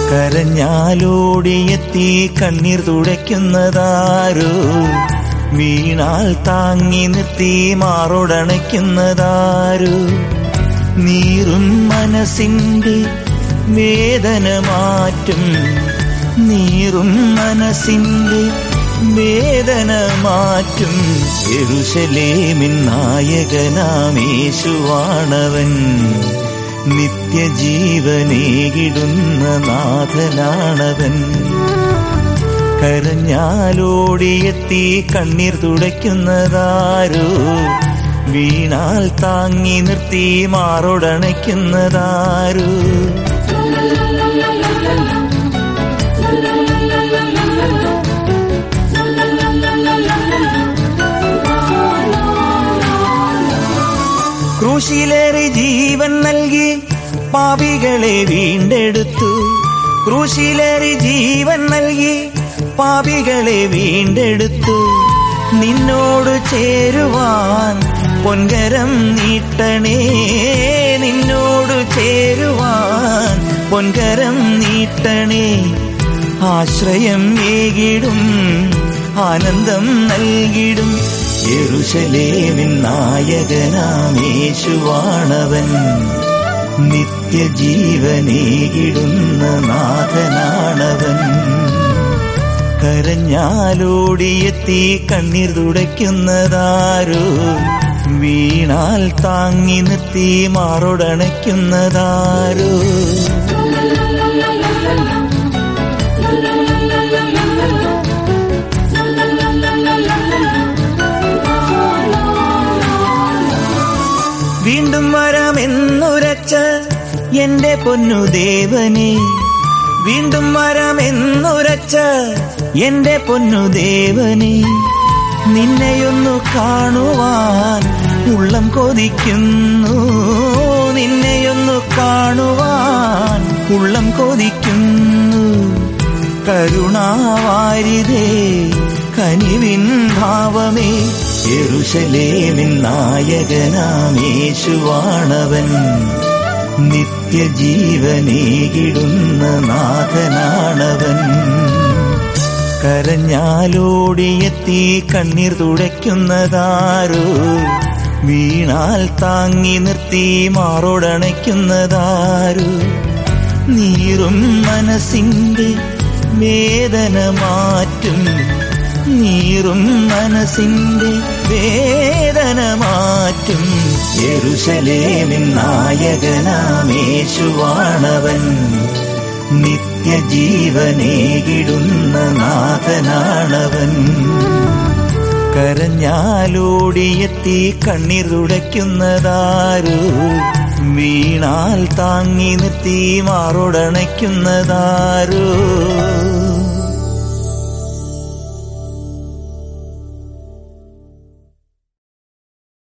കരഞ്ഞാലോടിയെത്തി കണ്ണീർ തുടയ്ക്കുന്നതാരോ വീണാൽ താങ്ങി നിർത്തി മാറോടണയ്ക്കുന്നതാരോ നീറും മനസ്സിന്റെ വേദന മാറ്റും നീറും മനസ്സിന്റെ വേദന മാറ്റും എരുശലേമിൻ നായകനാമേശുവാണവൻ നിത്യജീവനേകിടുന്ന നാഥനാണവൻ കരഞ്ഞാലോടിയെത്തി കണ്ണീർ തുടയ്ക്കുന്നതാരോ വീണാൽ താങ്ങി നിർത്തി മാറോടണയ്ക്കുന്നതാരോ ക്രൂശിലേറി ജീവൻ നൽകി പാപികളെ വീണ്ടെടുത്തു ക്രൂശിലേറി ജീവൻ നൽകി പാപികളെ വീണ്ടെടുത്തു നിന്നോട് ചേരുവാൻ പൊൻകരം നീട്ടണേ നിന്നോട് ചേരുവാൻ പൊൻകരം നീട്ടണേ ആശ്രയം ഏകിടും ആനന്ദം നൽകിടും യെരുശലേമിൻ നായകനാമേശുവാണവൻ നിത്യജീവനേകിടുന്ന നാഥനാണവൻ കരഞ്ഞാലോടിയെത്തി കണ്ണീർ തുടയ്ക്കുന്നതാരോ വീണാൽ താങ്ങി നിർത്തി മാറോടണയ്ക്കുന്നതാരോ വീണ്ടും വരാമെന്നുരച്ച എന്റെ പൊന്നു ദേവനെ വീണ്ടും വരാമെന്നുരച്ച എന്റെ പൊന്നു ദേവനെ നിന്നെയൊന്നു കാണുവാൻ ഉള്ളം കൊതിക്കുന്നു നിന്നെയൊന്നു കാണുവാൻ ഉള്ളം കൊതിക്കുന്നു കരുണാവാരിതേ കനിവിൻ ഭാവമേ യെരുശലേമിൻ നായകനാമേശുവാണവൻ നിത്യജീവനേകിടുന്ന നാഥനാണവൻ കരഞ്ഞാലോടിയെത്തി കണ്ണീർ തുടയ്ക്കുന്നതാരോ വീണാൽ താങ്ങി നിർത്തി മാറോടണയ്ക്കുന്നതാരോ നീറും മനസ്സിന്റെ വേദന മാറ്റും നീറും മനസ്സിന്റെ വേദന മാറ്റും യെരുശലേമിൻ നായകനാമേശുവാണവൻ നിത്യജീവനേകിടുന്ന നാഥനാണവൻ കരഞ്ഞാലോടിയെത്തി കണ്ണീർ തുടയ്ക്കുന്നതാരോ വീണാൽ താങ്ങി നിർത്തി മാറോടണയ്ക്കുന്നതാരോ